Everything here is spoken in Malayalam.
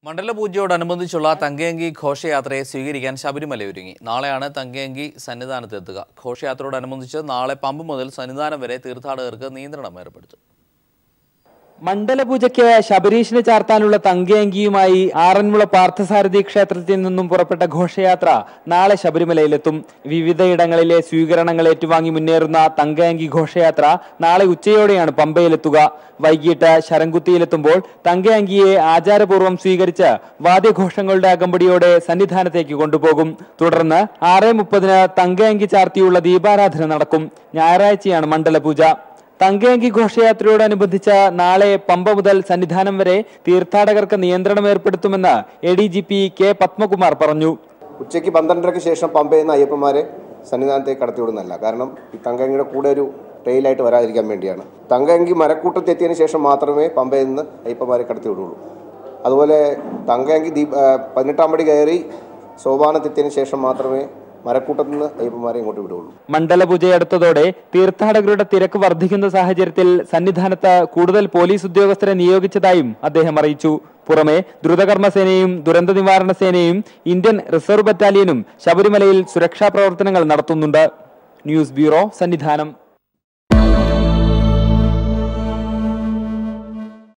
മണ്ഡലപൂജയോടനുബന്ധിച്ചുള്ള തങ്കയങ്കി ഘോഷയാത്രയെ സ്വീകരിക്കാൻ ശബരിമല ഒരുങ്ങി നാളെയാണ് തങ്കയങ്കി സന്നിധാനത്തെത്തുക ഘോഷയാത്രയോടനുബന്ധിച്ച് നാളെ പമ്പ് മുതൽ സന്നിധാനം വരെ തീർത്ഥാടകർക്ക് നിയന്ത്രണം ഏർപ്പെടുത്തും മണ്ഡലപൂജയ്ക്ക് ശബരീഷിന് ചാർത്താനുള്ള തങ്കയങ്കിയുമായി ആറന്മുള പാർത്ഥസാരഥി ക്ഷേത്രത്തിൽ നിന്നും പുറപ്പെട്ട ഘോഷയാത്ര നാളെ ശബരിമലയിലെത്തും വിവിധയിടങ്ങളിലെ സ്വീകരണങ്ങൾ ഏറ്റുവാങ്ങി മുന്നേറുന്ന തങ്കയങ്കി ഘോഷയാത്ര നാളെ ഉച്ചയോടെയാണ് പമ്പയിലെത്തുക വൈകിട്ട് ശരംകുത്തിയിലെത്തുമ്പോൾ തങ്കയങ്കിയെ ആചാരപൂർവ്വം സ്വീകരിച്ച് വാദ്യഘോഷങ്ങളുടെ അകമ്പടിയോടെ സന്നിധാനത്തേക്ക് കൊണ്ടുപോകും തുടർന്ന് ആറ് മുപ്പതിന് തങ്കയങ്കി ചാർത്തിയുള്ള ദീപാരാധന നടക്കും ഞായറാഴ്ചയാണ് മണ്ഡലപൂജ തങ്കയങ്കി ഘോഷയാത്രയോടനുബന്ധിച്ച് നാളെ പമ്പ മുതൽ സന്നിധാനം വരെ തീർത്ഥാടകർക്ക് നിയന്ത്രണം ഏർപ്പെടുത്തുമെന്ന് A D G P K Padmakumar പറഞ്ഞു ഉച്ചയ്ക്ക് പന്ത്രണ്ടരയ്ക്ക് ശേഷം പമ്പയിൽ നിന്ന് അയ്യപ്പന്മാരെ സന്നിധാനത്തേക്ക് കടത്തിവിടുന്നല്ല കാരണം ഈ തങ്കയങ്കിയുടെ കൂടെ ഒരു ട്രെയിലായിട്ട് വരാതിരിക്കാൻ വേണ്ടിയാണ് തങ്കയങ്കി മരക്കൂട്ടത്തിൽ എത്തിയതിന് ശേഷം മാത്രമേ പമ്പയിൽ നിന്ന് അയ്യപ്പന്മാരെ കടത്തിവിടുള്ളൂ അതുപോലെ തങ്കയങ്കി ദീപ ആ, പതിനെട്ടാം പടി കയറി സോപാനത്തെത്തിയതിന് ശേഷം മാത്രമേ മരക്കൂട്ടത്തിൽ നിന്ന് അയ്യപ്പന്മാരെ ഇങ്ങോട്ട് വിടുകയുള്ളൂ മണ്ഡലപൂജയടുത്തതോടെ തീർത്ഥാടകരുടെ തിരക്ക് വർദ്ധിക്കുന്ന സാഹചര്യത്തിൽ സന്നിധാനത്ത് കൂടുതൽ പോലീസ് ഉദ്യോഗസ്ഥരെ നിയോഗിച്ചതായും അദ്ദേഹം അറിയിച്ചു പുറമെ ദ്രുതകർമ്മസേനയും ദുരന്ത നിവാരണ സേനയും ഇന്ത്യൻ റിസർവ് ബറ്റാലിയനും ശബരിമലയിൽ സുരക്ഷാ പ്രവർത്തനങ്ങൾ നടത്തുന്നുണ്ട് ന്യൂസ് ബ്യൂറോ സന്നിധാനം